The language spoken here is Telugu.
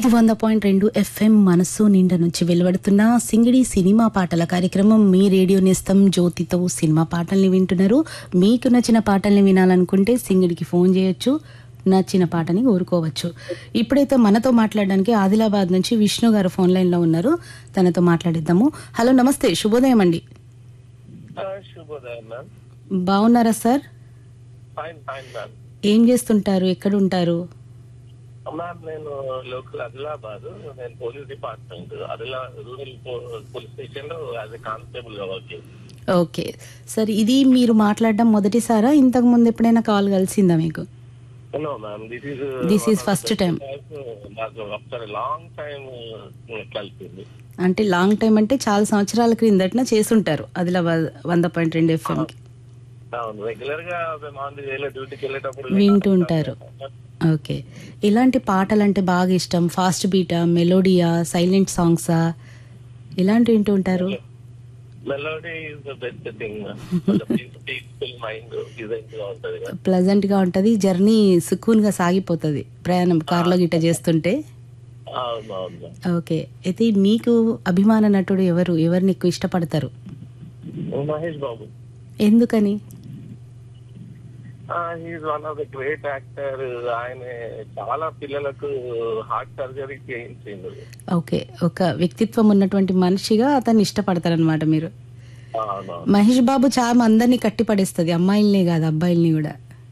ఇది వంద పాయింట్ రెండు ఎఫ్ఎం మనస్సు నిండా నుంచి వెలువడుతున్న సింగిడి సినిమా పాటల కార్యక్రమం మీ రేడియో నేస్తం జ్యోతితో సినిమా పాటల్ని వింటున్నారు మీకు నచ్చిన పాటల్ని వినాలనుకుంటే సింగిడికి ఫోన్ చేయొచ్చు నచ్చిన పాటని కోరుకోవచ్చు ఇప్పుడైతే మనతో మాట్లాడడానికి ఆదిలాబాద్ నుంచి విష్ణు గారు ఫోన్ లైన్లో ఉన్నారు తనతో మాట్లాడిద్దాము హలో నమస్తే శుభోదయం అండి ఆ, శుభోదయం మ్యామ్ బాగున్నారా సార్ ఫైన్ ఫైన్ మ్యామ్ ఏం చేస్తుంటారు ఎక్కడ ఉంటారు మ్యామ్ నేను లోకల్ ఆదిలాబాద్ నేను పోలీస్ డిపార్ట్మెంట్ ఆదిలా రూరల్ పో- పోలీస్ స్టేషన్ లో యాజ్ ఎ కానిస్టేబుల్ గా వర్క్ ఓకే సార్ ఇది మీరు మాట్లాడడం మొదటిసారా ఇంతకు ముందు ఎప్పుడైనా కాల్ కలిసిందా మీకు no ma'am this is This is first time. నాకు ఆఫ్టర్ లాంగ్ టైం కలిసింది అంటే లాంగ్ టైం అంటే చాలా సంవత్సరాల క్రిందటన చేసుంటారు ఆదిలాబాద్ వంద పాయింట్ రెండు ఎఫ్ఎంకి అవును రెగ్యులర్ గా మేము ఆన్ ది వేలో డ్యూటీకి వెళ్ళేటప్పుడు వింటూ ఉంటారు ఓకే ఇలాంటి పాటలు అంటే బాగా ఇష్టం ఫాస్ట్ బీటా మెలోడియా సైలెంట్ సాంగ్సా ఇలాంటి వింటూ ఉంటారు melody is the best thing peaceful mind design గా ఉంటది కదా. ప్లజెంట్ గా ఉంటది జర్నీ సుకూన్ గా సాగిపోతుంది ప్రయాణం కార్లో గిట్ట చేస్తుంటే అవును అవును ఓకే అయితే మీకు అభిమాన నటుడు ఎవరు ఎవరిని ఎక్కువ ఇష్టపడతారు మహేష్ బాబు ఎందుకని he is one of the great actor ఆయన చాలా పిల్లలకు హార్ట్ సర్జరీ చేయించిండు ఓకే ఒక వ్యక్తిత్వం ఉన్నటువంటి మనిషిగా అతన్ని ఇష్టపడతారనమాట మీరు అవును మహేష్ బాబు చాలా అందరినీ కట్టి పడేస్తుంది అమ్మాయిల్ని కాదు అబ్బాయిల్ని కూడా